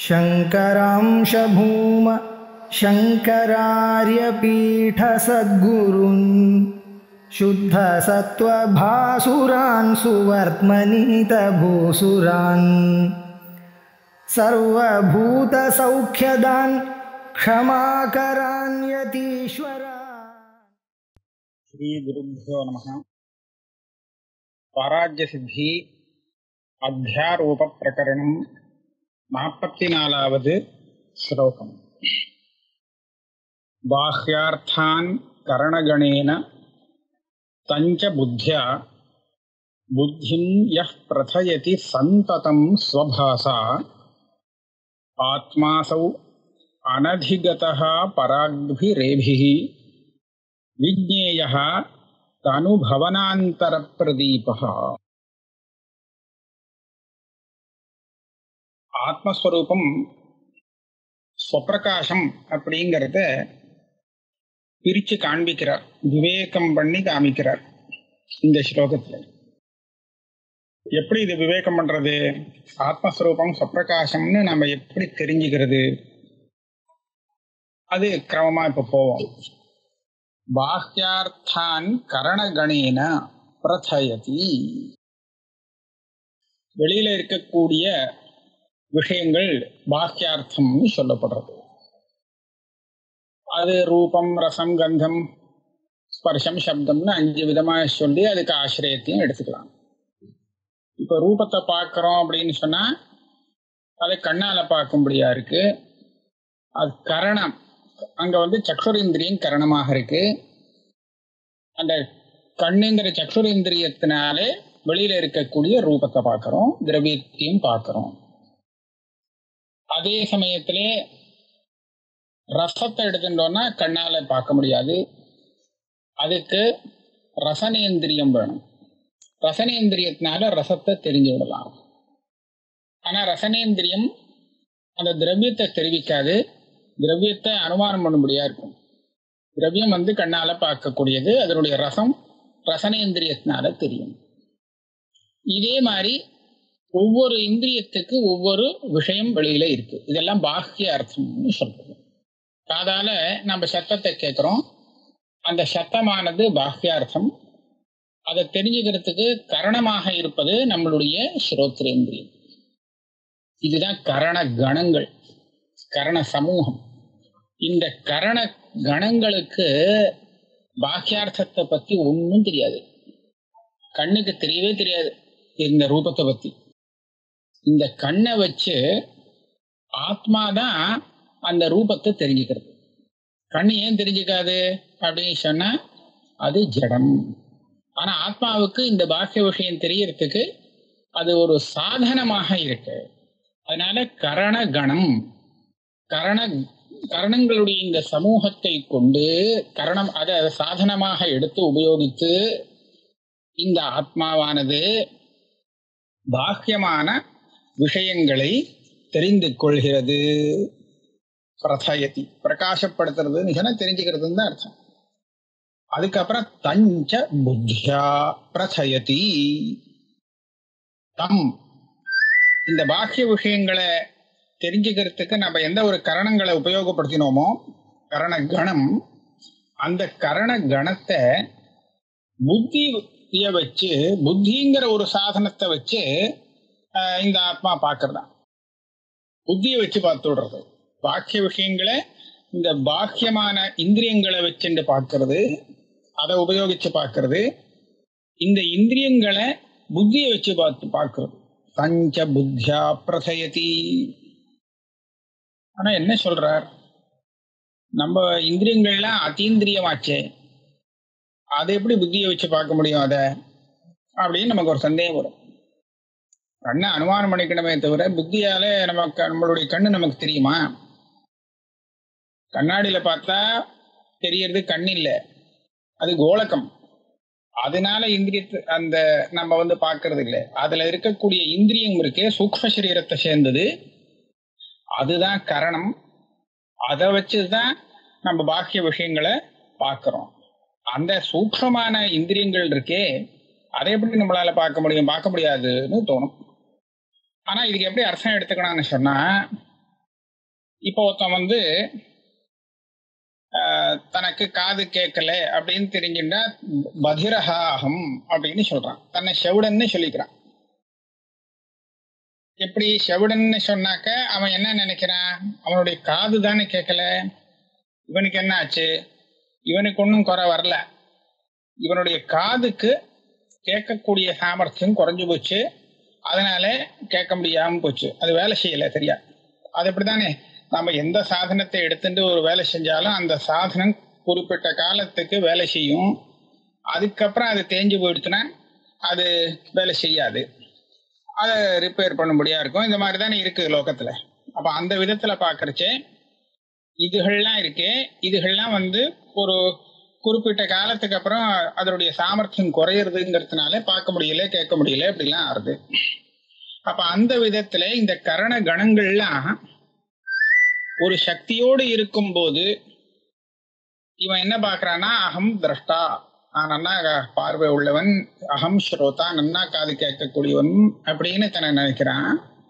शङ्करांशभूम शङ्करार्यपीठसद्गुरुन् शुद्धसत्त्वभासुरान् सुवर्त्मनीतभूसुरान् सर्वभूतसौख्यदान् क्षमाकरान्यतीश्वरा श्रीगुरुभ्यो नमः स्वराज्यसिद्धि अध्यारोपप्रकरणम् नापत्तिनालावद् श्लोकम् बाह्यार्थान् करणगणेन तञ्च बुद्ध्या बुद्धिं यः प्रथयति सन्ततं स्वभासा आत्मासौ अनधिगतः पराग्भिरेभिः विज्ञेयः तनुभवनान्तरप्रदीपः ஆத்மஸ்வரூபம் ஸ்வப்பிரகாசம் அப்படிங்கிறத பிரிச்சு காண்பிக்கிறார் விவேகம் பண்ணி காமிக்கிறார் இந்த ஸ்லோகத்துல எப்படி இது விவேகம் பண்றது ஆத்மஸ்வரூபம் ஸ்வப்பிரகாசம்னு நம்ம எப்படி தெரிஞ்சுக்கிறது அது கிரமமா இப்ப போவோம் பாஹ்யார்த்தான் கரணகணேன பிரதயதி வெளியில இருக்கக்கூடிய விஷயங்கள் பாக்கியார்த்தம்னு சொல்லப்படுறது அது ரூபம் ரசம் கந்தம் ஸ்பர்ஷம் சப்தம்னு அஞ்சு விதமா சொல்லி அதுக்கு ஆசிரியத்தையும் எடுத்துக்கலாம் இப்ப ரூபத்தை பார்க்கிறோம் அப்படின்னு சொன்னா அதை கண்ணால பார்க்கும்படியா இருக்கு அது கரணம் அங்க வந்து சக்ஷுரேந்திரியம் கரணமாக இருக்கு அந்த கண்ணுங்கிற சக்ஷுரேந்திரியத்தினாலே வெளியில இருக்கக்கூடிய ரூபத்தை பார்க்கிறோம் திரவியத்தையும் பார்க்கிறோம் அதே சமயத்திலே ரசத்தை எடுத்துட்டோம்னா கண்ணால பார்க்க முடியாது அதுக்கு ரசனேந்திரியம் வேணும் ரசனேந்திரியத்தினால ரசத்தை தெரிஞ்சு விடலாம் ஆனா ரசனேந்திரியம் அந்த திரவியத்தை தெரிவிக்காது திரவியத்தை அனுமானம் பண்ணும்படியா இருக்கும் திரவியம் வந்து கண்ணால பார்க்கக்கூடியது அதனுடைய ரசம் ரசனேந்திரியத்தினால தெரியும் இதே மாதிரி ஒவ்வொரு இந்திரியத்துக்கு ஒவ்வொரு விஷயம் வெளியில இருக்கு இதெல்லாம் பாக்கிய அர்த்தம்னு சொல்றது காதால நம்ம சத்தத்தை கேட்கிறோம் அந்த சத்தமானது பாக்கியார்த்தம் அதை தெரிஞ்சுக்கிறதுக்கு கரணமாக இருப்பது நம்மளுடைய ஸ்ரோத்ரேந்திரியம் இதுதான் கரண கணங்கள் கரண சமூகம் இந்த கரண கணங்களுக்கு பாக்கியார்த்தத்தை பத்தி ஒன்றும் தெரியாது கண்ணுக்கு தெரியவே தெரியாது இந்த ரூபத்தை பத்தி இந்த கண்ணை வச்சு ஆத்மாதான் அந்த ரூபத்தை தெரிஞ்சுக்கிறது கண்ணு ஏன் தெரிஞ்சுக்காது அப்படின்னு சொன்னா அது ஜடம் ஆனா ஆத்மாவுக்கு இந்த பாக்கிய விஷயம் தெரியறதுக்கு அது ஒரு சாதனமாக இருக்கு அதனால கரண கணம் கரண கரணங்களுடைய இந்த சமூகத்தை கொண்டு கரணம் அதை சாதனமாக எடுத்து உபயோகித்து இந்த ஆத்மாவானது பாக்கியமான விஷயங்களை தெரிந்து கொள்கிறது பிரதயதி பிரகாசப்படுத்துறதுன்னு சொன்னா தெரிஞ்சுக்கிறதுன்னு தான் அர்த்தம் அதுக்கப்புறம் தஞ்ச புத்தியா பிரதயதி தம் இந்த பாக்கிய விஷயங்களை தெரிஞ்சுக்கிறதுக்கு நம்ம எந்த ஒரு கரணங்களை உபயோகப்படுத்தினோமோ கரண கணம் அந்த கரண கணத்தை புத்திய வச்சு புத்திங்கிற ஒரு சாதனத்தை வச்சு இந்த ஆத்மா பார்க்கறதா புத்தியை வச்சு பார்த்து விடுறது பாக்கிய விஷயங்களை இந்த பாக்கியமான இந்திரியங்களை வச்சுட்டு பார்க்கறது அதை உபயோகிச்சு பார்க்கறது இந்த இந்திரியங்களை புத்தியை வச்சு பார்த்து பார்க்கறது பஞ்ச புத்தியா பிரசயதி ஆனா என்ன சொல்றார் நம்ம இந்திரியங்கள்லாம் அதீந்திரியமாச்சே அதை எப்படி புத்தியை வச்சு பார்க்க முடியும் அதை அப்படின்னு நமக்கு ஒரு சந்தேகம் வரும் கண்ணை அனுமானம் பண்ணிக்கணுமே தவிர புத்தியால நமக்கு நம்மளுடைய கண்ணு நமக்கு தெரியுமா கண்ணாடியில பார்த்தா தெரியறது கண் இல்லை அது கோலக்கம் அதனால இந்திரியத்து அந்த நம்ம வந்து பார்க்கறது இல்லை அதுல இருக்கக்கூடிய இந்திரியம் இருக்கே சூக்ம சரீரத்தை சேர்ந்தது அதுதான் கரணம் அதை வச்சுதான் நம்ம பாக்கிய விஷயங்களை பார்க்கிறோம் அந்த சூக்ஷமான இந்திரியங்கள் இருக்கே அதை எப்படி நம்மளால பார்க்க முடியும் பார்க்க முடியாதுன்னு தோணும் ஆனா இதுக்கு எப்படி அர்த்தம் எடுத்துக்கணும்னு சொன்னா இப்போ ஒருத்தன் வந்து ஆஹ், தனக்கு காது கேட்கல அப்படின்னு தெரிஞ்சுட்டா பதிரஹாகம் அப்படின்னு சொல்றான் தன்னை செவிடன்னு சொல்லிக்கிறான் எப்படி செவிடன்னு சொன்னாக்க அவன் என்ன நினைக்கிறான் அவனுடைய காது தானே கேட்கல இவனுக்கு என்ன ஆச்சு இவனுக்கு ஒன்றும் குறை வரல இவனுடைய காதுக்கு கேட்கக்கூடிய சாமர்த்தியம் குறைஞ்சு போச்சு அதனால கேட்க முடியாம போச்சு அது வேலை செய்யல சரியா அது எப்படிதானே நம்ம எந்த சாதனத்தை எடுத்துட்டு ஒரு வேலை செஞ்சாலும் அந்த சாதனம் குறிப்பிட்ட காலத்துக்கு வேலை செய்யும் அதுக்கப்புறம் அது தேஞ்சு போயிடுச்சுன்னா அது வேலை செய்யாது அதை ரிப்பேர் பண்ணும்படியா இருக்கும் இந்த மாதிரி தானே இருக்கு லோகத்துல அப்ப அந்த விதத்துல பாக்குறச்சே இதுகள்லாம் இருக்கு இதுகள்லாம் வந்து ஒரு குறிப்பிட்ட காலத்துக்கு அப்புறம் அதனுடைய சாமர்த்தியம் குறையிறதுங்கிறதுனால பார்க்க முடியல கேட்க முடியல இப்படிலாம் ஆறுது அப்ப அந்த விதத்துல இந்த கரண கணங்கள்லாம் ஒரு சக்தியோடு இருக்கும்போது இவன் என்ன பார்க்கறான்னா அகம் திரஷ்டா நான் நன்னா பார்வை உள்ளவன் அகம் ஸ்ரோதா நன்னா காது கேட்கக்கூடியவன் அப்படின்னு தன்னை நினைக்கிறான்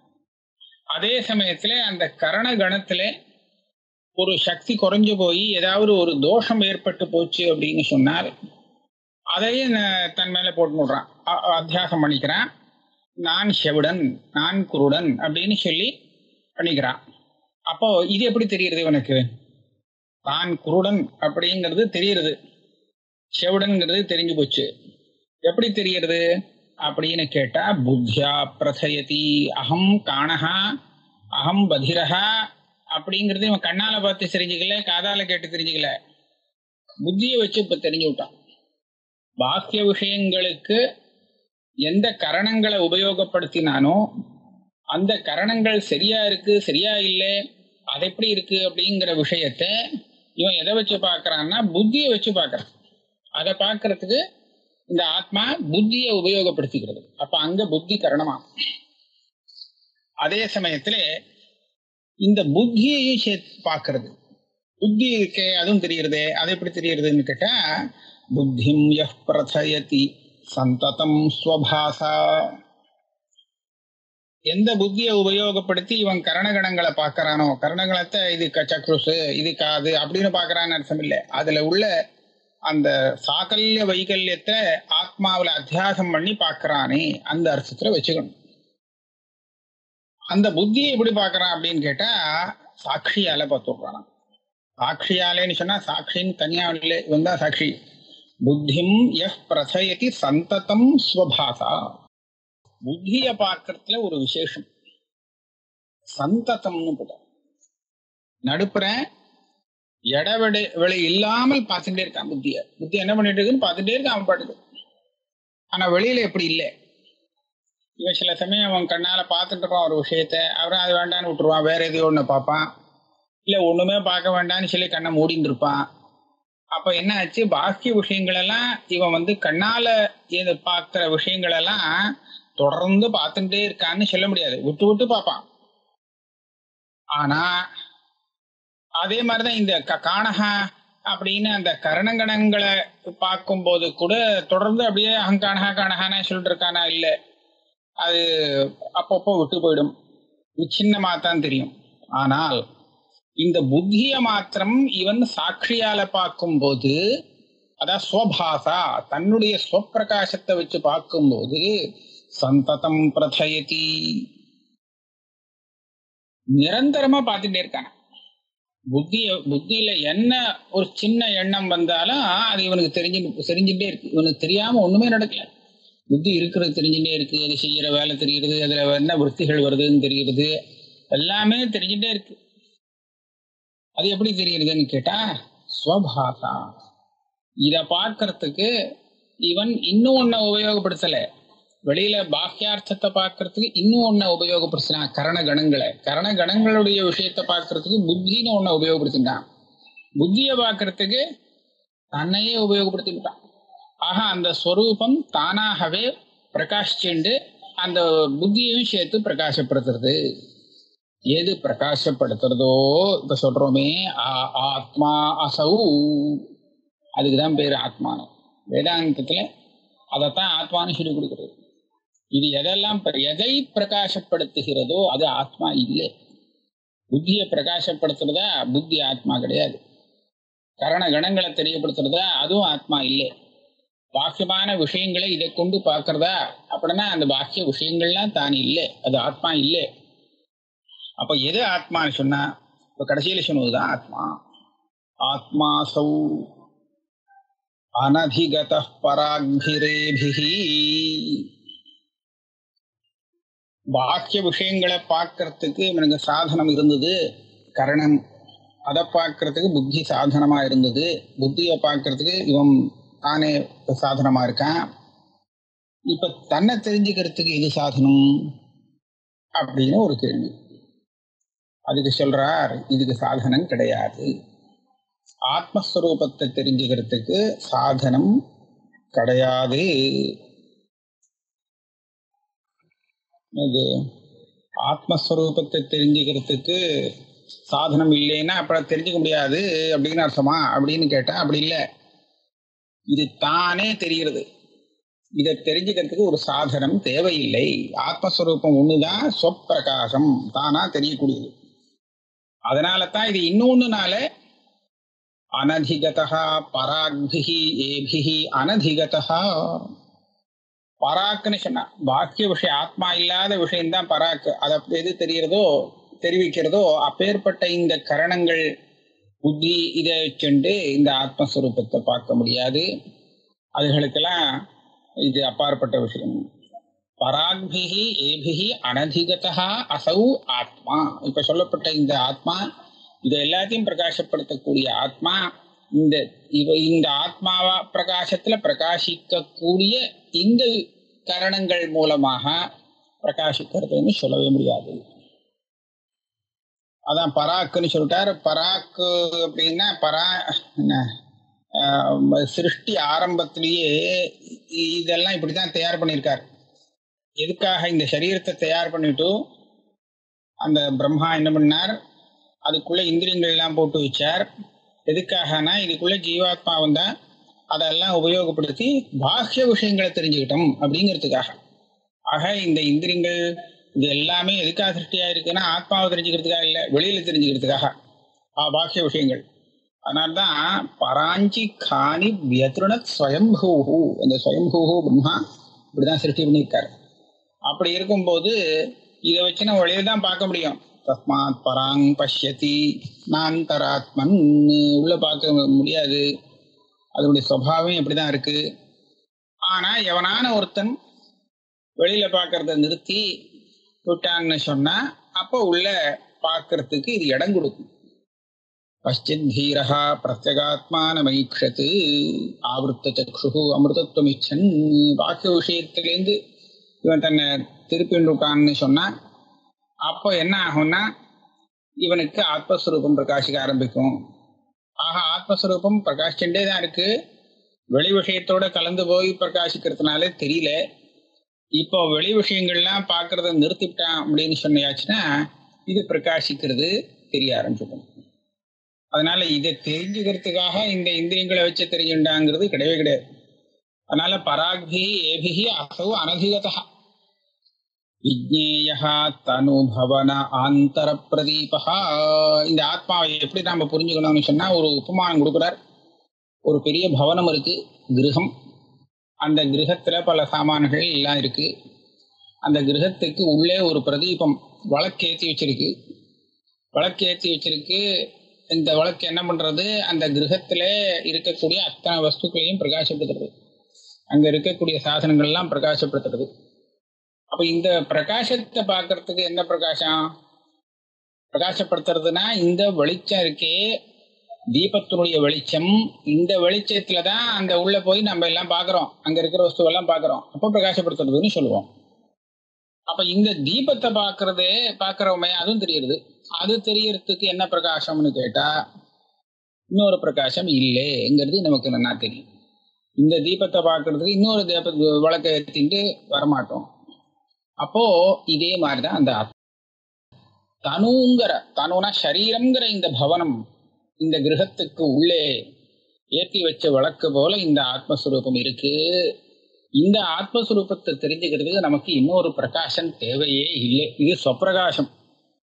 அதே சமயத்துல அந்த கரண கணத்துல ஒரு சக்தி குறைஞ்சு போய் ஏதாவது ஒரு தோஷம் ஏற்பட்டு போச்சு அப்படின்னு சொன்னால் அதையும் ந- தன் மேல போட்டு விடுறான் அ- அத்தியாசம் பண்ணிக்கிறான் நான் செவிடன் நான் குருடன் அப்படின்னு சொல்லி பண்ணிக்கிறான் அப்போ இது எப்படி தெரியுது இவனுக்கு தான் குருடன் அப்படிங்கிறது தெரியுது செவிடன்ங்கிறது தெரிஞ்சு போச்சு எப்படி தெரியறது அப்படின்னு கேட்டா புத்தியா பிரசயதி அகம் காணஹா அகம் பதிரஹா அப்படிங்கிறது இவன் கண்ணால பார்த்து தெரிஞ்சுக்கல காதால கேட்டு தெரிஞ்சுக்கல புத்தியை வச்சு இப்ப தெரிஞ்சு விட்டான் பாக்கிய விஷயங்களுக்கு எந்த கரணங்களை உபயோகப்படுத்தினானோ அந்த கரணங்கள் சரியா இருக்கு சரியா இல்லை அது எப்படி இருக்கு அப்படிங்கிற விஷயத்த இவன் எதை வச்சு பார்க்கறான்னா புத்தியை வச்சு பார்க்கறான் அதை பார்க்கறதுக்கு இந்த ஆத்மா புத்தியை உபயோகப்படுத்திக்கிறது அப்ப அங்க புத்தி கரணமா அதே சமயத்துல இந்த புத்தியையும் சேர்த்து பார்க்கறது புத்தி இருக்கே அதுவும் தெரியுறதே அது எப்படி தெரியுறதுன்னு கேட்டா புத்திம் யஹ் பிரதயதி சந்ததம் ஸ்வபாசா எந்த புத்தியை உபயோகப்படுத்தி இவன் கரணகணங்களை பார்க்கறானோ கரணகணத்தை இது க- சக்ருசு இது காது அப்படின்னு பார்க்கறான்னு அர்த்தம் இல்லை அதுல உள்ள அந்த சாகல்ய வைகல்யத்தை ஆத்மாவுல அத்தியாசம் பண்ணி பார்க்கறானே அந்த அர்த்தத்துல வச்சுக்கணும் அந்த புத்தியை எப்படி பார்க்கறான் அப்படின்னு கேட்டா சாட்சியால பார்த்துடுறான் சாட்சியாலேன்னு சொன்னா சாட்சின்னு தனியா இல்லை இவன் தான் சாட்சி புத்திம் எஃப் பிரசயதி சந்ததம் ஸ்வபாசா புத்திய பார்க்கறதுல ஒரு விசேஷம் சந்ததம்னு போட்ட நடுப்புற இடவெளி வெளி இல்லாமல் பார்த்துட்டே இருக்கான் புத்திய புத்தி என்ன பண்ணிட்டு இருக்குன்னு பார்த்துட்டே இருக்கான் அவன் பாட்டுக்கு ஆனா வெளியில எப்படி இல்லை இவன் சில சமயம் அவன் கண்ணால பார்த்துட்டு இருப்பான் ஒரு விஷயத்த அப்புறம் அது வேண்டான்னு விட்டுருவான் வேற எதையோ ஒண்ணு பார்ப்பான் இல்ல ஒண்ணுமே பார்க்க வேண்டாம்னு சொல்லி கண்ணை மூடின்னு இருப்பான் அப்ப என்ன ஆச்சு பாக்கிய விஷயங்கள் எல்லாம் இவன் வந்து கண்ணால இது பார்க்கிற விஷயங்கள் எல்லாம் தொடர்ந்து பார்த்துட்டே இருக்கான்னு சொல்ல முடியாது விட்டு விட்டு பார்ப்பான் ஆனா அதே மாதிரிதான் இந்த க- காணஹா அப்படின்னு அந்த கரணங்கணங்களை பார்க்கும்போது கூட தொடர்ந்து அப்படியே அகங்கானஹா காணஹான்னு சொல்லிட்டு இருக்கானா இல்ல அது அப்பப்போ விட்டு போயிடும் விச்சின்னமா தான் தெரியும் ஆனால் இந்த புத்திய மாத்திரம் இவன் சாட்சியால பார்க்கும்போது அதான் ஸ்வபாசா தன்னுடைய ஸ்வப்பிரகாசத்தை வச்சு பார்க்கும்போது சந்ததம் பிரதயதி நிரந்தரமா பார்த்துட்டே இருக்கான புத்திய புத்தியில என்ன ஒரு சின்ன எண்ணம் வந்தாலும் அது இவனுக்கு தெரிஞ்சு தெரிஞ்சுட்டே இருக்கு இவனுக்கு தெரியாம ஒண்ணுமே நடக்கல புத்தி இருக்கிறது தெரிஞ்சுட்டே இருக்கு அது செய்யற வேலை தெரியுது அதுல என்ன விற்த்திகள் வருதுன்னு தெரியுது எல்லாமே தெரிஞ்சுட்டே இருக்கு அது எப்படி தெரியுதுன்னு கேட்டா ஸ்வபாசா இத பார்க்கறதுக்கு இவன் இன்னும் ஒன்ன உபயோகப்படுத்தல வெளியில பாக்கியார்த்தத்தை பார்க்கறதுக்கு இன்னும் ஒன்ன உபயோகப்படுத்தினான் கரண கணங்களை கரண கணங்களுடைய விஷயத்தை பார்க்கறதுக்கு புத்தின்னு ஒன்ன உபயோகப்படுத்தினான் புத்தியை பார்க்கறதுக்கு தன்னையே உபயோகப்படுத்திக்கிட்டான் ஆக அந்த ஸ்வரூபம் தானாகவே பிரகாசிச்சுண்டு அந்த புத்தியையும் சேர்த்து பிரகாசப்படுத்துறது எது பிரகாசப்படுத்துறதோ இப்ப சொல்றோமே ஆ- ஆத்மா அசௌ அதுக்குதான் பேரு ஆத்மானம் வேதாந்தத்துல அதைத்தான் ஆத்மான்னு சொல்லி கொடுக்கிறது இது எதெல்லாம் பிர- எதை பிரகாசப்படுத்துகிறதோ அது ஆத்மா இல்லை புத்தியை பிரகாசப்படுத்துறதா புத்தி ஆத்மா கிடையாது கரண கணங்களை தெரியப்படுத்துறதா அதுவும் ஆத்மா இல்லை பாக்கியமான விஷயங்களை இதை கொண்டு பார்க்கறதா அப்படின்னா அந்த பாக்கிய விஷயங்கள்லாம் தான் இல்லை அது ஆத்மா இல்லை அப்ப எது ஆத்மான்னு சொன்னா இப்ப கடைசியில சொன்னதுதான் ஆத்மா ஆத்மாசௌ அனதிகத பராக்பிரேபிஹி பாக்கிய விஷயங்களை பார்க்கறதுக்கு இவனுக்கு சாதனம் இருந்தது கரணம் அதை பார்க்கறதுக்கு புத்தி சாதனமா இருந்தது புத்தியை பார்க்கறதுக்கு இவன் தானே சாதனமா இருக்கான் இப்ப தன்னை தெரிஞ்சுக்கிறதுக்கு எது சாதனம் அப்படின்னு ஒரு கேள்வி அதுக்கு சொல்றார் இதுக்கு சாதனம் கிடையாது ஆத்மஸ்வரூபத்தை தெரிஞ்சுக்கிறதுக்கு சாதனம் கிடையாது இது ஆத்மஸ்வரூபத்தை தெரிஞ்சுக்கிறதுக்கு சாதனம் இல்லைன்னா அப்புறம் தெரிஞ்சுக்க முடியாது அப்படின்னு அர்த்தமா அப்படின்னு கேட்டா அப்படி இல்லை இது தானே தெரிகிறது இதை தெரிஞ்சுக்கிறதுக்கு ஒரு சாதனம் தேவையில்லை ஆத்மஸ்வரூபம் ஒண்ணுதான் சொப்பிரகாசம் தானா தெரியக்கூடியது அதனால தான் இது இன்னொன்னுனால அனதிகதா பராக்பிகி ஏபிகி அனதிகதா பராக்குன்னு சொன்னா பாக்கிய விஷயம் ஆத்மா இல்லாத விஷயம்தான் பராக்கு அது அப்படி எது தெரியறதோ தெரிவிக்கிறதோ அப்பேற்பட்ட இந்த கரணங்கள் புத்தி இதை வச்சுண்டு இந்த ஆத்மஸ்வரூபத்தை பார்க்க முடியாது அதுகளுக்கெல்லாம் இது அப்பாற்பட்ட விஷயம் பராக்பிகி ஏபிகி அனதிகதா அசௌ ஆத்மா இப்ப சொல்லப்பட்ட இந்த ஆத்மா இதை எல்லாத்தையும் பிரகாசப்படுத்தக்கூடிய ஆத்மா இந்த இவ இந்த ஆத்மாவா பிரகாசத்துல பிரகாசிக்கக்கூடிய இந்த கரணங்கள் மூலமாக பிரகாசிக்கிறதுன்னு சொல்லவே முடியாது அதான் பராக்குன்னு சொல்லிட்டாரு பராக்கு அப்படின்னா பரா என்ன சிருஷ்டி ஆரம்பத்திலேயே இதெல்லாம் இப்படிதான் தயார் பண்ணியிருக்காரு எதுக்காக இந்த சரீரத்தை தயார் பண்ணிட்டு அந்த பிரம்மா என்ன பண்ணார் அதுக்குள்ள இந்திரியங்கள் எல்லாம் போட்டு வச்சார் எதுக்காகனா இதுக்குள்ள ஜீவாத்மா வந்தா அதெல்லாம் உபயோகப்படுத்தி பாஹ்ய விஷயங்களை தெரிஞ்சுக்கிட்டோம் அப்படிங்கிறதுக்காக ஆக இந்த இந்திரியங்கள் இது எல்லாமே எதுக்காக சிருஷ்டியா இருக்குன்னா ஆத்மாவை தெரிஞ்சுக்கிறதுக்காக இல்லை வெளியில தெரிஞ்சுக்கிறதுக்காக ஆ பாக்கிய விஷயங்கள் அதனால்தான் பராஞ்சி காணி வியத்ருணத் ஸ்வயம்பூஹு அந்த ஸ்வயம்பூஹு பிரம்மா இப்படிதான் சிருஷ்டி பண்ணியிருக்காரு அப்படி இருக்கும்போது இதை வச்சு நம்ம வெளியில தான் பார்க்க முடியும் தஸ்மாத் பராங் பஷ்யதி நாந்தராத்மன் உள்ள பார்க்க முடியாது அதனுடைய சுவாவம் எப்படிதான் இருக்கு ஆனா எவனான ஒருத்தன் வெளியில பார்க்கறத நிறுத்தி விட்டான்னு சொன்னா அப்போ உள்ள பார்க்கறதுக்கு இது இடம் கொடுக்கும் பஷ்டித் தீரா பிரத்யகாத்மானமைக்ஷத்து ஆவருத்த சக்ஷு அமிர்தத்துவமிச்சன் பாக்கிய விஷயத்திலேருந்து இவன் தன்னை திருப்பி விட்டான்னு சொன்னா அப்போ என்ன ஆகும்னா இவனுக்கு ஆத்மஸ்வரூபம் பிரகாசிக்க ஆரம்பிக்கும் ஆக ஆத்மஸ்வரூபம் பிரகாசிச்சுட்டே தான் இருக்கு வெளி விஷயத்தோட கலந்து போய் பிரகாசிக்கிறதுனால தெரியல இப்போ வெளி விஷயங்கள்லாம் பார்க்கறத நிறுத்திவிட்டான் அப்படின்னு சொன்னியாச்சுன்னா இது பிரகாசிக்கிறது தெரிய ஆரம்பிச்சிடும் அதனால இதை தெரிஞ்சுக்கிறதுக்காக இந்த இந்திரியங்களை வச்சு தெரிஞ்சுட்டாங்கிறது கிடையவே கிடையாது அதனால பராக்பி ஏபிகி அசௌ அனதிகதா விஜ்ஞேயா தனுபவன ஆந்தர பிரதீபா இந்த ஆத்மாவை எப்படி நாம புரிஞ்சுக்கணும்னு சொன்னா ஒரு உபமானம் கொடுக்குறார் ஒரு பெரிய பவனம் இருக்கு கிரகம் அந்த கிரகத்துல பல சாமான்கள் எல்லாம் இருக்கு அந்த கிரகத்துக்கு உள்ளே ஒரு பிரதீபம் வழக்கேற்றி வச்சிருக்கு வழக்கேற்றி வச்சிருக்கு இந்த வழக்கு என்ன பண்றது அந்த கிரகத்துல இருக்கக்கூடிய அத்தனை வஸ்துக்களையும் பிரகாசப்படுத்துறது அங்க இருக்கக்கூடிய சாதனங்கள்லாம் பிரகாசப்படுத்துறது அப்ப இந்த பிரகாசத்தை பார்க்கறதுக்கு என்ன பிரகாசம் பிரகாசப்படுத்துறதுனா இந்த வெளிச்சம் இருக்கே தீபத்தினுடைய வெளிச்சம் இந்த வெளிச்சத்துல தான் அந்த உள்ள போய் நம்ம எல்லாம் பாக்குறோம் அங்க இருக்கிற வஸ்துவெல்லாம் பாக்குறோம் அப்ப பிரகாசப்படுத்துறதுன்னு சொல்லுவோம் அப்ப இந்த தீபத்தை பாக்குறது பாக்குறோமே அதுவும் தெரியுது அது தெரியறதுக்கு என்ன பிரகாசம்னு கேட்டா இன்னொரு பிரகாசம் இல்லைங்கிறது நமக்கு நல்லா தெரியும் இந்த தீபத்தை பார்க்கறதுக்கு இன்னொரு தீப விளக்க ஏற்றிட்டு வரமாட்டோம் அப்போ இதே மாதிரிதான் அந்த தனுங்கிற தனுனா சரீரம்ங்கிற இந்த பவனம் இந்த கிரகத்துக்கு உள்ளே ஏற்றி வச்ச விளக்கு போல இந்த ஆத்மஸ்வரூபம் இருக்கு இந்த ஆத்மஸ்வரூபத்தை தெரிஞ்சுக்கிறதுக்கு நமக்கு இன்னொரு பிரகாசம் தேவையே இல்லை இது சொப்பிரகாசம்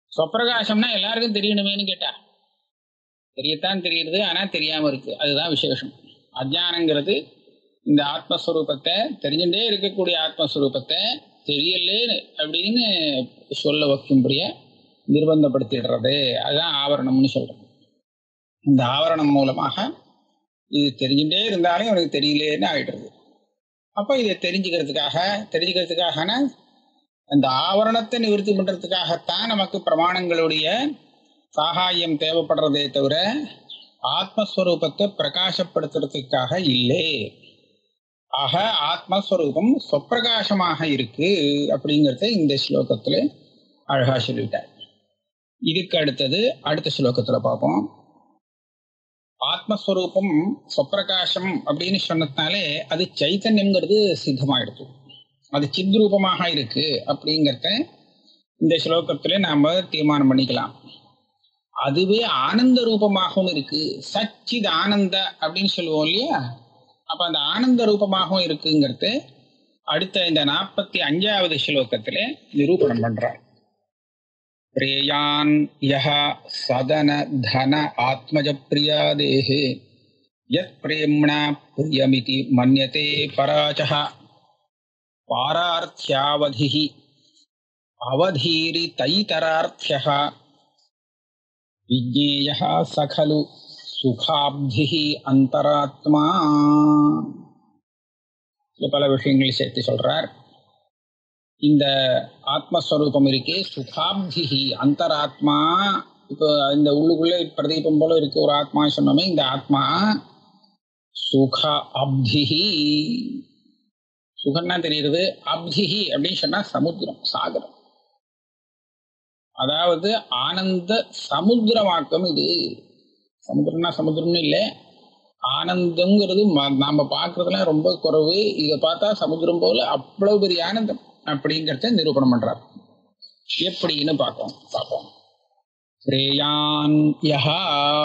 சொப்பிரகாசம்னா எல்லாருக்கும் தெரியணுமேன்னு கேட்டா தெரியத்தான் தெரியுது ஆனா தெரியாம இருக்கு அதுதான் விசேஷம் அஜானங்கிறது இந்த ஆத்மஸ்வரூபத்தை தெரிஞ்சுட்டே இருக்கக்கூடிய ஆத்மஸ்வரூபத்தை தெரியலே அப்படின்னு சொல்ல வைக்கும்படிய நிர்பந்தப்படுத்திடுறது அதுதான் ஆவரணம்னு சொல்றோம் இந்த ஆவரணம் மூலமாக இது தெரிஞ்சுட்டே இருந்தாலும் இவனுக்கு தெரியலேன்னு ஆயிடுறது அப்போ இதை தெரிஞ்சுக்கிறதுக்காக தெரிஞ்சுக்கிறதுக்காகனா அந்த ஆவரணத்தை நிவர்த்தி பண்றதுக்காகத்தான் நமக்கு பிரமாணங்களுடைய சாகாயம் தேவைப்படுறதே தவிர ஆத்மஸ்வரூபத்தை பிரகாசப்படுத்துறதுக்காக இல்லை ஆக ஆத்மஸ்வரூபம் சொப்பிரகாசமாக இருக்கு அப்படிங்கிறத இந்த ஸ்லோகத்துல அழகா சொல்லிட்டார் இதுக்கு அடுத்தது அடுத்த ஸ்லோகத்துல பார்ப்போம் ஆத்மஸ்வரூபம் சொப்பிரகாசம் அப்படின்னு சொன்னதுனாலே அது சைத்தன்யம்ங்கிறது சித்தமாயிடுது அது சித்ரூபமாக இருக்கு அப்படிங்கிறத இந்த ஸ்லோகத்துல நாம தீர்மானம் பண்ணிக்கலாம் அதுவே ஆனந்த ரூபமாகவும் இருக்கு சச்சித் ஆனந்த அப்படின்னு சொல்லுவோம் இல்லையா அப்ப அந்த ஆனந்த ரூபமாகவும் இருக்குங்கிறது அடுத்த இந்த நாற்பத்தி அஞ்சாவது ஸ்லோகத்திலே நிரூபணம் பண்றார் பிரேயான் யஹ சதன தன ஆத்மஜ பிரியாதேஹே யத் பிரேம்ணா பிரியமிதி மன்யதே பராச்சः பாரார்த்தியாவதிः அவதீரி தைதரார்த்தியः விஜ்ஞேயः ச खलु சுகாப்திः அந்தராத்மா இதுல பல விஷயங்கள் சேர்த்து சொல்றார் இந்த ஆத்மஸ்வரூபம் இருக்கே சுகாப்திஹி அந்தராத்மா இப்போ இந்த உள்ளுக்குள்ள பிரதீபம் போல இருக்கு ஒரு ஆத்மா சொன்னோமே இந்த ஆத்மா சுக அப்திஹி சுகம்னா தெரியுது அப்திஹி அப்படின்னு சொன்னா சமுத்திரம் சாகரம் அதாவது ஆனந்த சமுத்திரமாக்கம் இது சமுத்திரம்னா சமுத்திரம்னு இல்லை ஆனந்தங்கிறது ம- நாம பார்க்கறதுல ரொம்ப குறைவு இதை பார்த்தா சமுத்திரம் போல அவ்வளவு பெரிய ஆனந்தம் அப்படிங்கிறத நிரூபணம் பண்றார் எப்படின்னு பார்ப்போம் பார்ப்போம் ஸ்ரேயான் யஹா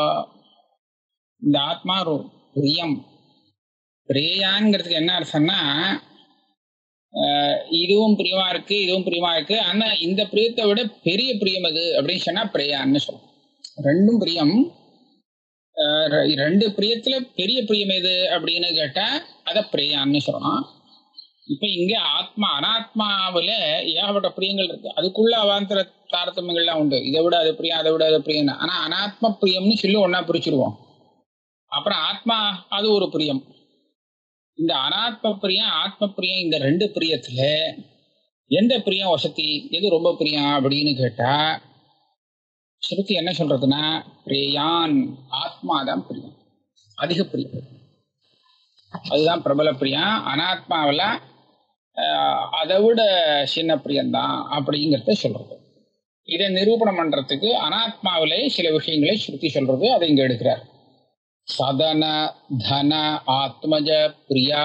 இந்த ஆத்மா ஒரு பிரியம் பிரேயான்ங்கிறதுக்கு என்ன அர்த்தம்னா ஆஹ், இதுவும் பிரியமா இருக்கு இதுவும் பிரியமா இருக்கு ஆனா இந்த பிரியத்தை விட பெரிய பிரியம் அது அப்படின்னு சொன்னா பிரேயான்னு சொல்லும் ரெண்டும் பிரியம் ஆஹ், ரெ- ரெண்டு பிரியத்துல பெரிய பிரியம் எது அப்படின்னு கேட்டா அத பிரேயான்னு சொல்லணும் இப்ப இங்க ஆத்மா அனாத்மாவுல ஏகப்பட்ட பிரியங்கள் இருக்கு அதுக்குள்ள அவாந்தர தாரதமியங்கள்லாம் உண்டு இதை விட அது பிரியம் அதை விட அது பிரியம் ஆனா அனாத்ம பிரியம்னு சொல்லி ஒன்னா பிரிச்சிருவோம் அப்புறம் ஆத்மா அது ஒரு பிரியம் இந்த அனாத்ம பிரியம் ஆத்ம பிரியம் இந்த ரெண்டு பிரியத்துல எந்த பிரியம் வசதி எது ரொம்ப பிரியம் அப்படின்னு கேட்டா ஸ்ருதி என்ன சொல்றதுன்னா பிரியான் ஆத்மாதான் பிரியம் அதிக பிரியம் அதுதான் பிரபல பிரியம் அனாத்மாவில் அதை விட சின்ன பிரியம்தான் அப்படிங்கிறத சொல்றது இதை நிரூபணம் பண்றதுக்கு அனாத்மாவிலே சில விஷயங்களை ஸ்ருதி சொல்றது அதை இங்க எடுக்கிறார் சதன தன ஆத்மஜ பிரியா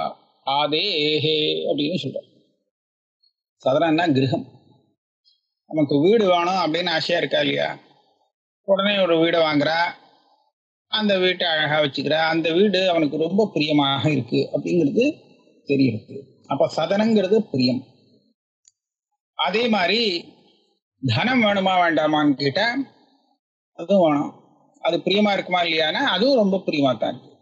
ஆதேஹே அப்படின்னு சொல்றார் சதனன்னா கிரகம் நமக்கு வீடு வேணும் அப்படின்னு ஆசையா இருக்கா இல்லையா உடனே ஒரு வீடை வாங்குறா அந்த வீட்டை அழகா வச்சுக்கிறா அந்த வீடு அவனுக்கு ரொம்ப பிரியமாக இருக்கு அப்படிங்கிறது தெரியுது அப்ப சதனங்கிறது பிரியம் அதே மாதிரி தனம் வேணுமா வேண்டாமான்னு கேட்டா அதுவும் வேணும் அது பிரியமா இருக்குமா இல்லையானா அதுவும் ரொம்ப பிரியமா தான் இருக்கு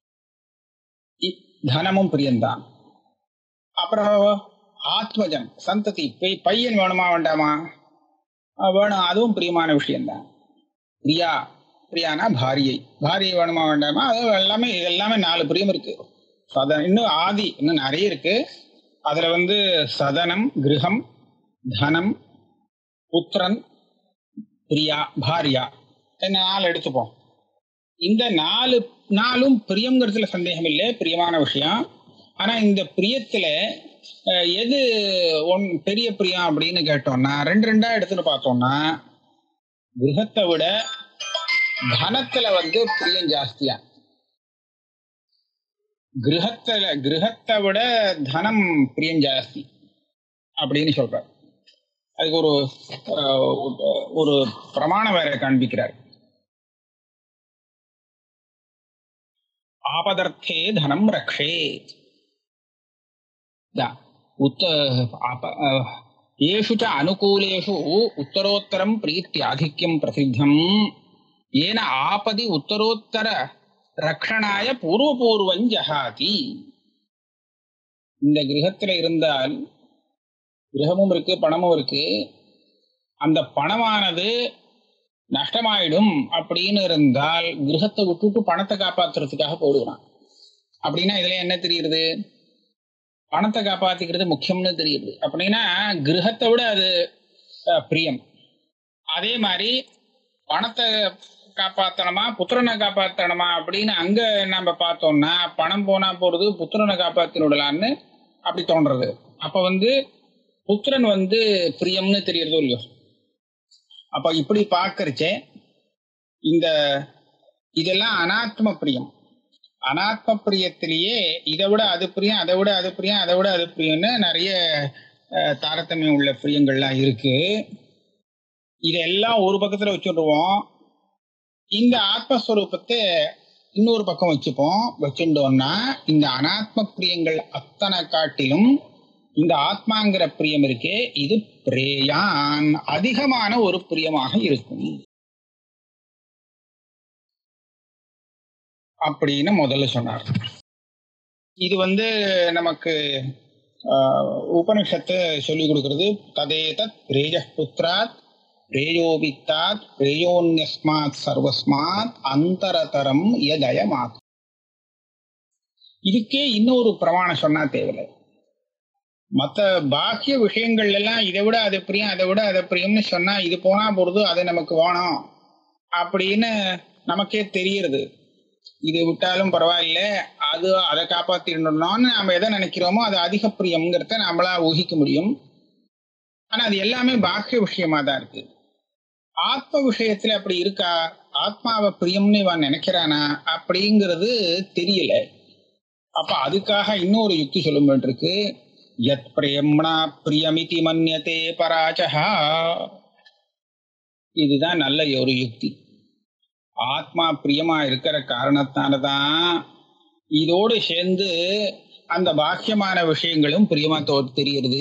இ- தனமும் பிரியம்தான் அப்புறம் ஆத்மஜன் சந்ததி பை- பையன் வேணுமா வேண்டாமா அஹ் வேணும் அதுவும் பிரியமான விஷயம்தான் பிரியா பிரியானா பாரியை பாரியை வேணுமா வேண்டாமா அது எல்லாமே இது எல்லாமே நாலு பிரியம் இருக்கு சதனம் இன்னும் ஆதி இன்னும் நிறைய இருக்கு அதுல வந்து சதனம் கிரகம் தனம் புத்திரன் பிரியா பாரியா இந்த நாலு எடுத்துப்போம் இந்த நாலு நாளும் பிரியங்கிறதுல சந்தேகம் இல்லை பிரியமான விஷயம் ஆனா இந்த பிரியத்துல அஹ், எது ஒன் பெரிய பிரியம் அப்படின்னு கேட்டோம்னா ரெண்டு ரெண்டா எடுத்துட்டு பார்த்தோம்னா கிரகத்தை விட தனத்துல வந்து பிரியம் ஜாஸ்தியா கிரகத்துல கிரகத்தை விட தனம் பிரியம் ஜாஸ்தி அப்படின்னு சொல்றார் அதுக்கு ஒரு அஹ், ஒரு பிரமாணம் வேற காண்பிக்கிறார் ஆபதர்த்தே தனம் ரக்ஷே த- உத்த ஆப- அஹ், ஏஷு ச அனுகூலேஷு உத்தரோத்தரம் பிரீத்தியாதிக்யம் பிரசித்தம் ஏன ஆபதி உத்தரோத்தர ரக்ஷணாய பூர்வபூர்வம் ஜகாதி இந்த கிரகத்துல இருந்தால் கிரகமும் இருக்கு பணமும் இருக்கு அந்த பணமானது நஷ்டமாயிடும் அப்படின்னு இருந்தால் கிரகத்தை விட்டுட்டு பணத்தை காப்பாத்துறதுக்காக போடுவான் அப்படின்னா இதுல என்ன தெரியுது பணத்தை காப்பாத்திக்கிறது முக்கியம்னு தெரியுது அப்படின்னா கிரகத்தை விட அது அஹ், பிரியம் அதே மாதிரி பணத்தை காப்பாத்தணுமா புத்திரனை காப்பாத்தணுமா அப்படின்னு அங்க நம்ம பார்த்தோம்னா பணம் போனா போறது புத்திரனை காப்பாத்தி விடலான்னு அப்படி தோன்றது அப்ப வந்து புத்திரன் வந்து பிரியம்னு தெரியறதோ இல்லையோ அப்ப இப்படி பார்க்கறச்சே இந்த இதெல்லாம் அனாத்ம பிரியம் அனாத்ம பிரியத்திலேயே இதை விட அது பிரியம் அதை விட அது பிரியம் அதை விட அது பிரியம்னு நிறைய அஹ், தாரதமியம் உள்ள பிரியங்கள்லாம் இருக்கு இதெல்லாம் ஒரு பக்கத்துல வச்சுடுவோம் இந்த ஆத்மஸ்வரூபத்தை இன்னொரு பக்கம் வச்சுப்போம் வச்சுட்டோம்னா இந்த அனாத்ம பிரியங்கள் அத்தனை காட்டிலும் இந்த ஆத்மாங்கிற பிரியம் இருக்கே இது பிரேயான் அதிகமான ஒரு பிரியமாக இருக்கும் அப்படின்னு முதல்ல சொன்னார் இது வந்து நமக்கு ஆஹ், உபனிஷத்து சொல்லி கொடுக்கிறது ததேதத் பிரேய புத்திராத் பிரேயோவித்தாத் பிரேயோன்யஸ்மாத் சர்வஸ்மாத் அந்தரதரம் யதயமாத் இதுக்கே இன்னொரு பிரமாணம் சொன்னா தேவையில்லை மற்ற பாக்கிய விஷயங்கள் எல்லாம் இதை விட அது பிரியம் அதை விட அதை பிரியம்னு சொன்னா இது போனா போறது அது நமக்கு வேணும் அப்படின்னு நமக்கே தெரியுது இது விட்டாலும் பரவாயில்ல அது அதை காப்பாத்திடணும்னு நம்ம எதை நினைக்கிறோமோ அது அதிக பிரியம்ங்கிறத நம்மளா ஊகிக்க முடியும் ஆனா அது எல்லாமே பாக்கிய விஷயமா தான் இருக்கு ஆத்ம விஷயத்துல அப்படி இருக்கா ஆத்மாவை பிரியம்னு இவன் நினைக்கிறானா அப்படிங்கிறது தெரியல அப்ப அதுக்காக இன்னொரு யுக்தி சொல்லும் வேண்டியிருக்கு யத் பிரேம்ணா பிரியமிதி மன்யதே பராஜஹா இதுதான் நல்ல ஒரு யுக்தி ஆத்மா பிரியமா இருக்கிற காரணத்தாலதான் இதோடு சேர்ந்து அந்த பாக்கியமான விஷயங்களும் பிரியமா தோ தெரியுது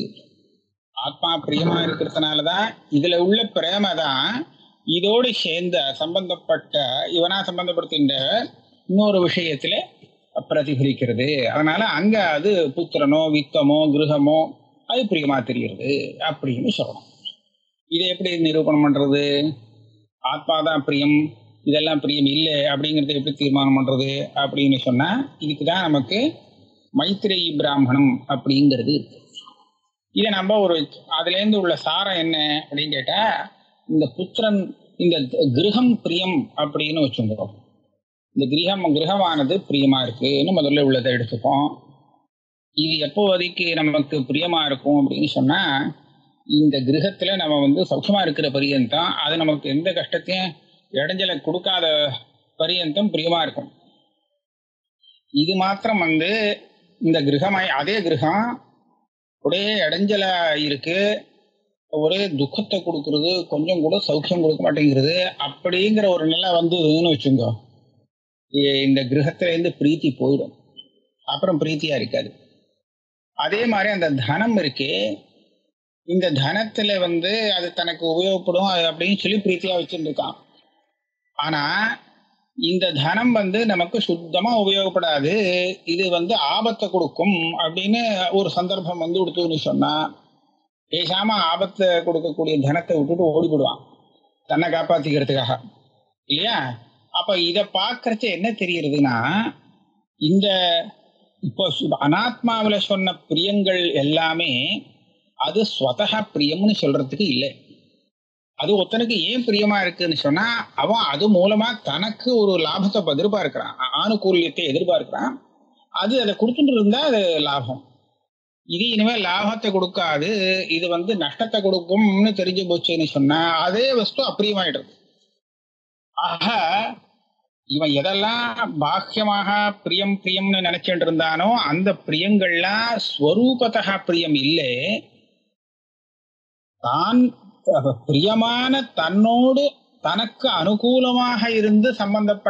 ஆத்மா பிரியமா இருக்கிறதுனாலதான் இதுல உள்ள பிரேம தான் இதோடு சேர்ந்த சம்பந்தப்பட்ட இவனா சம்பந்தப்படுத்தின்ற இன்னொரு விஷயத்துல பிரதிபலிக்கிறது அதனால அங்க அது புத்திரனோ வித்தமோ கிரகமோ அது பிரியமா தெரிகிறது அப்படின்னு சொல்லணும் இதை எப்படி நிரூபணம் பண்றது ஆத்மா தான் பிரியம் இதெல்லாம் பிரியம் இல்லை அப்படிங்கறத எப்படி தீர்மானம் பண்றது அப்படின்னு சொன்னா இதுக்கு தான் நமக்கு மைத்ரேயி பிராமணம் அப்படிங்கிறது இருக்கு இதை நம்ம ஒரு அதுல இருந்து உள்ள சாரம் என்ன அப்படின்னு கேட்டா இந்த புத்திரன் இந்த கிரகம் பிரியம் அப்படின்னு வச்சுக்கிறோம் இந்த கிரகம் கிரகமானது பிரியமா இருக்குன்னு முதல்ல உள்ளதை எடுத்துப்போம் இது எப்போ வரைக்கும் நமக்கு பிரியமா இருக்கும் அப்படின்னு சொன்னா இந்த கிரகத்துல நம்ம வந்து சௌக்கியமா இருக்கிற பரியந்தம் அது நமக்கு எந்த கஷ்டத்தையும் இடைஞ்சலை கொடுக்காத பரியந்தம் பிரியமா இருக்கும் இது மாத்திரம் வந்து இந்த கிரகமாய் அதே கிரகம் ஒரே இடைஞ்சலா இருக்கு ஒரே துக்கத்தை கொடுக்கறது கொஞ்சம் கூட சௌக்கியம் கொடுக்க மாட்டேங்கிறது அப்படிங்கிற ஒரு நிலை வந்ததுன்னு வச்சுங்க இ- இந்த கிரகத்துல இருந்து பிரீத்தி போயிடும் அப்புறம் பிரீத்தியா இருக்காது அதே மாதிரி அந்த தனம் இருக்கே இந்த தனத்துல வந்து அது தனக்கு உபயோகப்படும் அது அப்படின்னு சொல்லி பிரீத்தியா வச்சுட்டு இருக்கான் ஆனா இந்த தனம் வந்து நமக்கு சுத்தமா உபயோகப்படாது இது வந்து ஆபத்தை கொடுக்கும் அப்படின்னு ஒரு சந்தர்ப்பம் வந்து கொடுத்துன்னு சொன்னா பேசாம ஆபத்தை கொடுக்கக்கூடிய தனத்தை விட்டுட்டு ஓடிவிடுவான் தன்னை காப்பாத்திக்கிறதுக்காக இல்லையா அப்ப இத பாக்குறச்ச என்ன தெரியுறதுன்னா இந்த இப்போ சு- அனாத்மாவுல சொன்ன பிரியங்கள் எல்லாமே அது ஸ்வதக பிரியம்னு சொல்றதுக்கு இல்லை அது ஒருத்தனுக்கு ஏன் பிரியமா இருக்குன்னு சொன்னா அவன் அது மூலமா தனக்கு ஒரு லாபத்தை இப்ப எதிர்பார்க்கிறான் ஆ- ஆணுகூல்யத்தை எதிர்பார்க்கிறான் அது அதை கொடுத்துட்டு இருந்தா அது லாபம் இது இனிமே லாபத்தை கொடுக்காது இது வந்து நஷ்டத்தை கொடுக்கும்னு தெரிஞ்சு போச்சுன்னு சொன்னா அதே வஸ்து அப்பிரியமாயிடுது ஆக இவன் எதெல்லாம் பாக்கியமாக பிரியம் பிரியம்னு நினைச்சிட்டு இருந்தானோ அந்த பிரியங்கள்லாம் ஸ்வரூபத்தக பிரியம் இல்லை தான் அஹ், பிரியமான தன்னோடு தனக்கு அனுகூலமாக இருந்து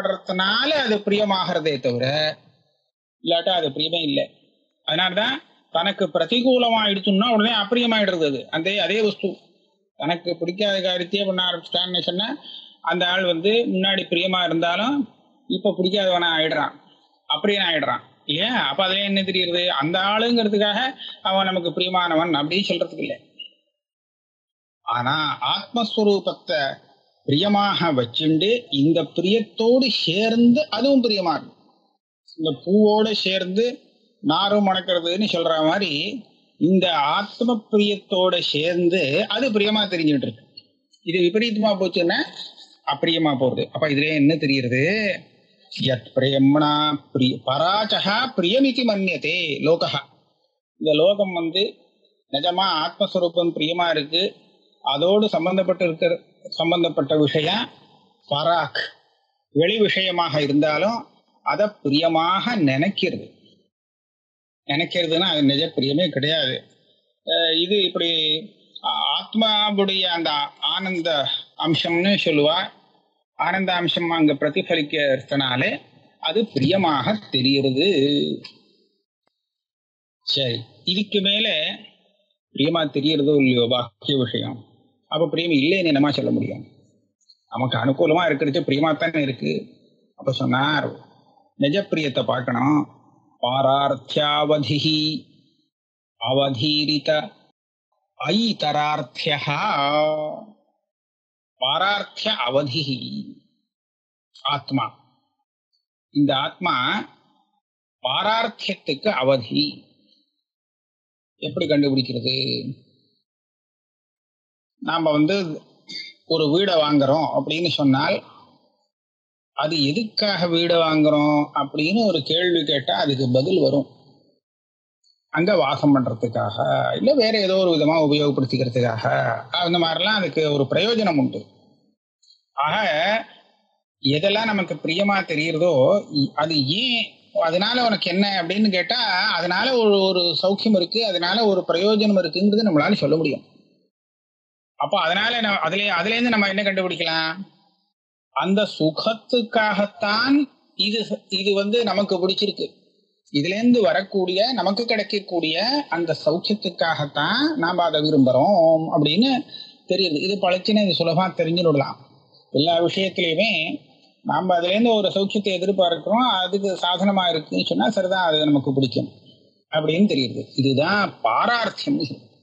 சம்பந்தப்படுறதுனால அது பிரியமாகிறதே தவிர இல்லாட்டா அது பிரியமே இல்லை அதனாலதான் தனக்கு பிரதிகூலமாயிடுச்சுன்னா உடனே அப்பிரியமாயிடுறது அது அந்த அதே வஸ்து தனக்கு பிடிக்காத காரியத்தையே பண்ண ஆரம்பிச்சிட்டான்னு சொன்னா அந்த ஆள் வந்து முன்னாடி பிரியமா இருந்தாலும் இப்ப பிடிக்காதவனா ஆயிடுறான் அப்படியே ஆயிடுறான் ஏன் அப்ப அதுல என்ன தெரியுது அந்த ஆளுங்கிறதுக்காக அவன் நமக்கு பிரியமானவன் அப்படின்னு சொல்றதுக்கு இல்லை ஆனா ஆத்மஸ்வரூபத்தை பிரியமாக வச்சுண்டு இந்த பிரியத்தோடு சேர்ந்து அதுவும் பிரியமா இருக்கும் இந்த பூவோடு சேர்ந்து நாரும் மணக்கிறதுன்னு சொல்ற மாதிரி இந்த ஆத்ம பிரியத்தோட சேர்ந்து அது பிரியமா தெரிஞ்சுட்டு இருக்கு இது விபரீதமா போச்சுன்னா அப்பிரியமா போகுது அப்ப இதுல என்ன தெரியுது யத் பிரியம்னா பிரிய பராச்சகா பிரியமிதி மன்னியதே லோகா இந்த லோகம் வந்து நிஜமா ஆத்மஸ்வரூபம் பிரியமா இருக்கு அதோடு சம்பந்தப்பட்டு இருக்கிற சம்பந்தப்பட்ட விஷயம் பராக் வெளி விஷயமாக இருந்தாலும் அதை பிரியமாக நினைக்கிறது நினைக்கிறதுனா அது நிஜ பிரியமே கிடையாது அஹ் இது இப்படி ஆ- ஆத்மாவுடைய அந்த ஆனந்த அம்சம்னு சொல்லுவா ஆனந்த அம்சம் அங்க பிரதிபலிக்கிறதுனாலே அது பிரியமாக தெரிகிறது சரி இதுக்கு மேல பிரியமா தெரியறதோ இல்லையோ பாக்கிய விஷயம் அப்ப பிரியம் இல்லைன்னு என்னமா சொல்ல முடியும் நமக்கு அனுகூலமா இருக்கிறது பிரியமா தானே இருக்கு அப்ப சொன்னார் நிஜ பிரியத்தை பார்க்கணும் பாரார்த்தியாவதி அவதீரித ஐதரார்த்திய பாரார்த்திய அவதி ஆத்மா இந்த ஆத்மா பாரார்த்தியத்துக்கு அவதி எப்படி கண்டுபிடிக்கிறது நாம வந்து ஒரு வீடை வாங்குறோம் அப்படின்னு சொன்னால் அது எதுக்காக வீடு வாங்குறோம் அப்படின்னு ஒரு கேள்வி கேட்டா அதுக்கு பதில் வரும் அங்க வாசம் பண்றதுக்காக இல்ல வேற ஏதோ ஒரு விதமா உபயோகப்படுத்திக்கிறதுக்காக அந்த மாதிரிலாம் அதுக்கு ஒரு பிரயோஜனம் உண்டு ஆக எதெல்லாம் நமக்கு பிரியமா தெரியுறதோ இ- அது ஏன் அதனால உனக்கு என்ன அப்படின்னு கேட்டா அதனால ஒரு ஒரு சௌக்கியம் இருக்கு அதனால ஒரு பிரயோஜனம் இருக்குங்கிறது நம்மளால சொல்ல முடியும் அப்போ அதனால நம்ம அதுல அதுல இருந்து நம்ம என்ன கண்டுபிடிக்கலாம் அந்த சுகத்துக்காகத்தான் இது இது வந்து நமக்கு பிடிச்சிருக்கு இதுல இருந்து வரக்கூடிய நமக்கு கிடைக்கக்கூடிய அந்த சௌக்கியத்துக்காகத்தான் நாம அதை விரும்புறோம் அப்படின்னு தெரியுது இது பழச்சின்னு இது சுலபமா தெரிஞ்சுடலாம் எல்லா விஷயத்திலையுமே நாம அதுல இருந்து ஒரு சௌக்கியத்தை எதிர்பார்க்கிறோம் அதுக்கு சாதனமா இருக்குன்னு சொன்னா சரிதான் அது நமக்கு பிடிக்கும் அப்படின்னு தெரியுது இதுதான் பாரார்த்தியம்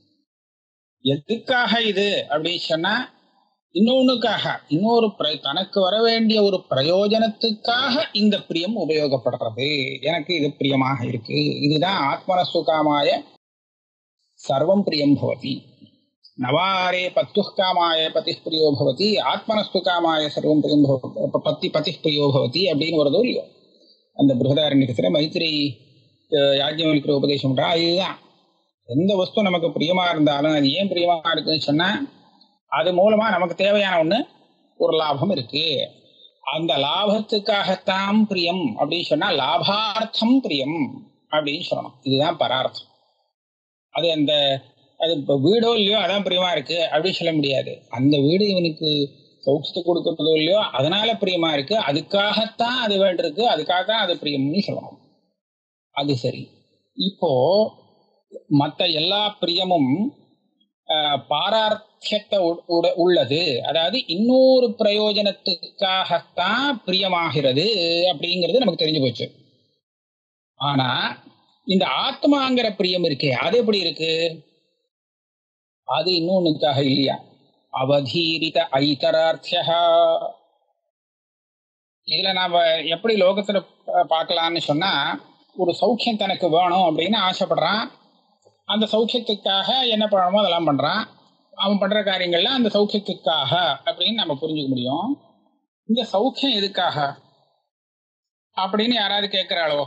எதுக்காக இது அப்படின்னு சொன்னா இன்னொன்னுக்காக இன்னொரு பிர- தனக்கு வர வேண்டிய ஒரு பிரயோஜனத்துக்காக இந்த பிரியம் உபயோகப்படுறது எனக்கு இது பிரியமாக இருக்கு இதுதான் ஆத்மனசுகாமாய சர்வம் பிரியம் பவதி நவாரே பத்து காமாய பதி பிரியோ பவதி ஆத்மனஸ்து காமாய சர்வம் பிரியம் பவதி அப்ப பத்தி பதி பிரியோ பவதி அப்படின்னு வருதோ இல்லையோ அந்த பிருகதாரண்யத்துல மைத்திரி அஹ், யாஜ்ஞவல்கிற உபதேசம் பண்றா இதுதான் எந்த வஸ்து நமக்கு பிரியமா இருந்தாலும் அது ஏன் பிரியமா இருக்குன்னு சொன்னா அது மூலமா நமக்கு தேவையான ஒண்ணு ஒரு லாபம் இருக்கு அந்த லாபத்துக்காகத்தான் பிரியம் அப்படின்னு சொன்னா லாபார்த்தம் பிரியம் அப்படின்னு சொல்லணும் இதுதான் பரார்த்தம் அது அந்த அது இப்ப வீடோ இல்லையோ அதான் பிரியமா இருக்கு அப்படின்னு சொல்ல முடியாது அந்த வீடு இவனுக்கு சௌக்கியத்தை கொடுக்கறதோ இல்லையோ அதனால பிரியமா இருக்கு அதுக்காகத்தான் அது வேண்டியிருக்கு அதுக்காக தான் அது பிரியம்னு சொல்லணும் அது சரி இப்போ மற்ற எல்லா பிரியமும் ஆஹ், பாரார்த்தியத்தை உ- உட- உள்ளது அதாவது இன்னொரு பிரயோஜனத்துக்காகத்தான் பிரியமாகிறது அப்படிங்கிறது நமக்கு தெரிஞ்சு போச்சு ஆனா இந்த ஆத்மாங்கிற பிரியம் இருக்கே அது எப்படி இருக்கு அது இன்னொன்னுக்காக இல்லையா அவதீரித ஐதரார்த்தியா இதுல நாம எப்படி லோகத்துல பா- பார்க்கலாம்னு சொன்னா ஒரு சௌக்கியம் தனக்கு வேணும் அப்படின்னு ஆசைப்படுறான் அந்த சௌக்கியத்துக்காக என்ன பண்ணணுமோ அதெல்லாம் பண்றான் அவன் பண்ற காரியங்கள்ல அந்த சௌக்கியத்துக்காக அப்படின்னு நம்ம புரிஞ்சுக்க முடியும் இந்த சௌக்கியம் எதுக்காக அப்படின்னு யாராவது கேட்கிறாளோ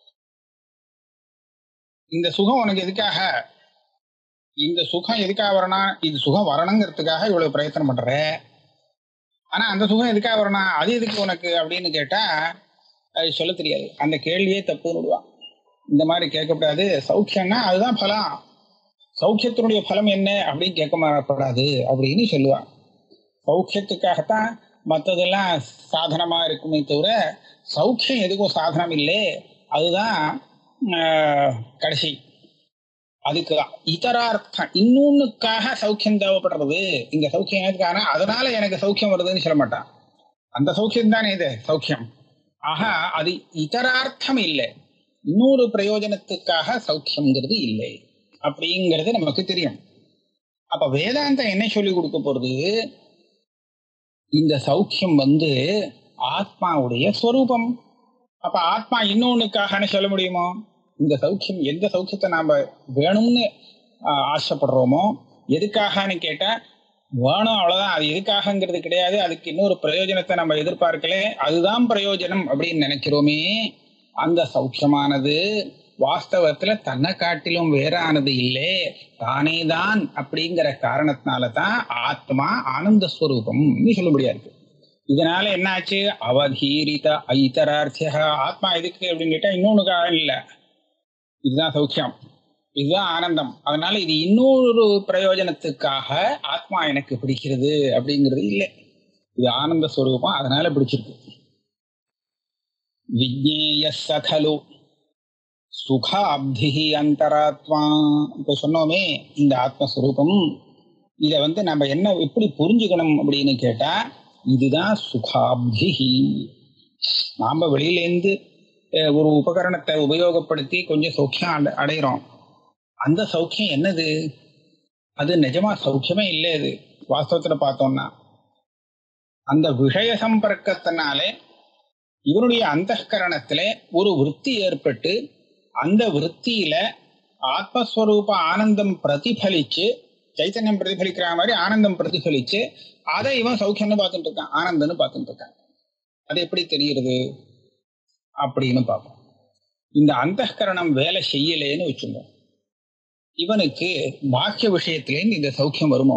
இந்த சுகம் உனக்கு எதுக்காக இந்த சுகம் எதுக்காக வரணும் இது சுகம் வரணுங்கிறதுக்காக இவ்வளவு பிரயத்தனம் பண்ற ஆனா அந்த சுகம் எதுக்காக வரணும் அது எதுக்கு உனக்கு அப்படின்னு கேட்டா அது சொல்ல தெரியாது அந்த கேள்வியே தப்புன்னு விடுவான் இந்த மாதிரி கேட்கக்கூடாது சௌக்கியம்னா அதுதான் பலம் சௌக்கியத்தினுடைய பலம் என்ன அப்படின்னு கேட்க மாறப்படாது அப்படின்னு சொல்லுவான் சௌக்கியத்துக்காகத்தான் மற்றதெல்லாம் சாதனமா இருக்குமே தவிர சௌக்கியம் எதுக்கும் சாதனம் இல்லை அதுதான் ஆஹ், கடைசி அதுக்கு இதரார்த்தம் இன்னொன்னுக்காக சௌக்கியம் தேவைப்படுறது இந்த சௌக்கியம் எனக்கான அதனால எனக்கு சௌக்கியம் வருதுன்னு சொல்ல மாட்டான் அந்த சௌக்கியம் தானே இது சௌக்கியம் ஆக அது இதரார்த்தம் இல்லை இன்னொரு பிரயோஜனத்துக்காக சௌக்கியம்ங்கிறது இல்லை அப்படிங்கிறது நமக்கு தெரியும் அப்ப வேதாந்தம் என்ன சொல்லி கொடுக்க போறது இந்த சௌக்கியம் வந்து ஆத்மாவுடைய ஸ்வரூபம் அப்ப ஆத்மா இன்னொன்னுக்காகன்னு சொல்ல முடியுமோ இந்த சௌக்கியம் எந்த சௌக்கியத்தை நாம வேணும்னு ஆஹ், ஆசைப்படுறோமோ எதுக்காகன்னு கேட்டா வேணும் அவ்வளவுதான் அது எதுக்காகங்கிறது கிடையாது அதுக்கு இன்னொரு பிரயோஜனத்தை நம்ம எதிர்பார்க்கல அதுதான் பிரயோஜனம் அப்படின்னு நினைக்கிறோமே அந்த சௌக்கியமானது வாஸ்தவத்துல தன்னை காட்டிலும் வேறானது இல்லை தானே தான் அப்படிங்கிற காரணத்தினால தான் ஆத்மா ஆனந்த ஸ்வரூபம்னு சொல்ல முடியாது இதனால என்னாச்சு அவதீரித ஐதரார்த்திய ஆத்மா எதுக்கு அப்படின்னு கேட்டா இன்னொன்னுக்காக இல்லை இதுதான் சௌக்கியம் இதுதான் ஆனந்தம் அதனால இது இன்னொரு பிரயோஜனத்துக்காக ஆத்மா எனக்கு பிடிக்கிறது அப்படிங்கிறது இல்லை இது ஆனந்த ஸ்வரூபம் அதனால பிடிச்சிருக்கு விஜ்ஞேய சகலு சுகாப்தி அந்தராத்மா இப்ப சொன்னோமே இந்த ஆத்மஸ்வரூபம் இத வந்து நம்ம என்ன எப்படி புரிஞ்சுக்கணும் அப்படின்னு கேட்டா இதுதான் சுகாப்தி நாம வெளியிலேருந்து அஹ், ஒரு உபகரணத்தை உபயோகப்படுத்தி கொஞ்சம் சௌக்கியம் அடை- அடைகிறோம் அந்த சௌக்கியம் என்னது அது நிஜமா சௌக்கியமே இல்லை அது வாஸ்தவத்துல பார்த்தோம்னா அந்த விஷய சம்பர்க்கத்தினாலே இவனுடைய அந்தகரணத்துல ஒரு விருத்தி ஏற்பட்டு அந்த விருத்தியில ஆத்மஸ்வரூப ஆனந்தம் பிரதிபலிச்சு சைத்தன்யம் பிரதிபலிக்கிற மாதிரி ஆனந்தம் பிரதிபலிச்சு அதை இவன் சௌக்கியம்னு பார்த்துட்டு இருக்கான் ஆனந்தம்னு பார்த்துட்டு இருக்கான் அது எப்படி தெரிகிறது அப்படின்னு பார்ப்போம் இந்த அந்தகரணம் வேலை செய்யலேன்னு வச்சுக்கோங்க இவனுக்கு பாக்கிய விஷயத்திலேருந்து இந்த சௌக்கியம் வருமோ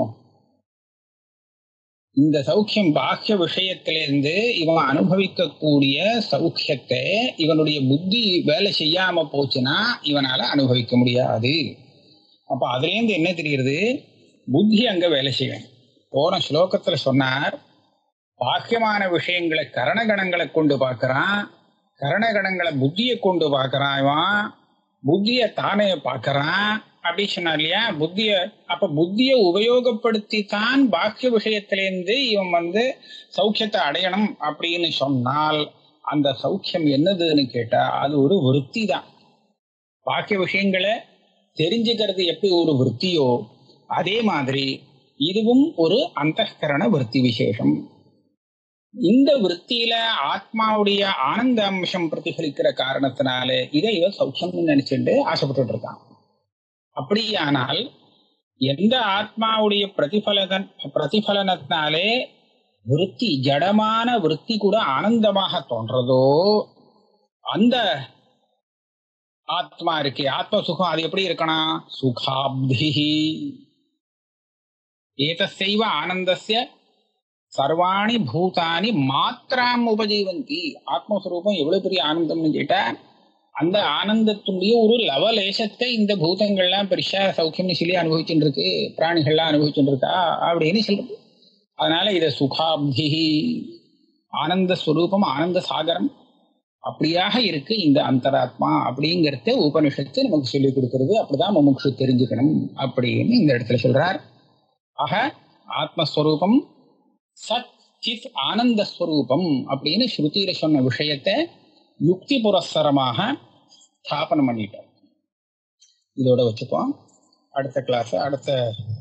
இந்த சௌக்கியம் பாக்கிய விஷயத்திலிருந்து இவன் அனுபவிக்கக்கூடிய சௌக்கியத்தை இவனுடைய புத்தி வேலை செய்யாம போச்சுன்னா இவனால அனுபவிக்க முடியாது அப்ப அதுல இருந்து என்ன தெரிகிறது புத்தி அங்க வேலை செய்யும் போன ஸ்லோகத்துல சொன்னார் பாக்கியமான விஷயங்களை கரணகணங்களை கொண்டு பார்க்கறான் கரணகணங்களை புத்தியை கொண்டு பார்க்கறான் இவன் புத்திய தானே பார்க்கறான் அப்படி சொன்னார் இல்லையா புத்திய அப்ப புத்திய உபயோகப்படுத்தி தான் பாக்கிய விஷயத்திலேருந்து இவன் வந்து சௌக்கியத்தை அடையணும் அப்படின்னு சொன்னால் அந்த சௌக்கியம் என்னதுன்னு கேட்டா அது ஒரு விருத்தி தான் பாக்கிய விஷயங்களை தெரிஞ்சுக்கிறது எப்படி ஒரு விருத்தியோ அதே மாதிரி இதுவும் ஒரு அந்தகரண விருத்தி விசேஷம் இந்த விற்த்தியில ஆத்மாவுடைய ஆனந்த அம்சம் பிரதிபலிக்கிற காரணத்தினால இதை இவன் சௌக்கியம்னு நினைச்சுட்டு ஆசைப்பட்டுட்டு இருக்கான் அப்படியானால் எந்த ஆத்மாவுடைய பிரதிபலன் பிரதிபலனத்தினாலே விருத்தி ஜடமான விருத்தி கூட ஆனந்தமாக தோன்றதோ அந்த ஆத்மா இருக்கே ஆத்ம சுகம் அது எப்படி இருக்கணும் சுகாப்தி ஏதசைவ ஆனந்தஸ்ய சர்வாணி பூதானி மாத்திராம் உபஜீவந்தி ஆத்மஸ்வரூபம் எவ்வளவு பெரிய ஆனந்தம்னு கேட்டா அந்த ஆனந்தத்துடைய ஒரு லவலேசத்தை இந்த பூதங்கள்லாம் பெருசா சௌக்கியம்னு சொல்லி அனுபவிச்சுட்டு இருக்கு பிராணிகள்லாம் அனுபவிச்சுட்டு இருக்கா அப்படின்னு சொல்றது அதனால இத சுகாப்தி ஆனந்த ஸ்வரூபம் ஆனந்த சாகரம் அப்படியாக இருக்கு இந்த அந்தராத்மா அப்படிங்கறத உபனிஷத்து நமக்கு சொல்லிக் கொடுக்கிறது அப்படிதான் முமுட்சு தெரிஞ்சுக்கணும் அப்படின்னு இந்த இடத்துல சொல்றார் ஆக ஆத்மஸ்வரூபம் சத் சித் ஆனந்த ஸ்வரூபம் அப்படின்னு ஸ்ருதியில சொன்ன விஷயத்தை யுக்தி புரஸ்தரமாக ஸ்தாபனம் பண்ணிட்டார் இதோட வச்சுப்போம் அடுத்த கிளாஸ் அடுத்த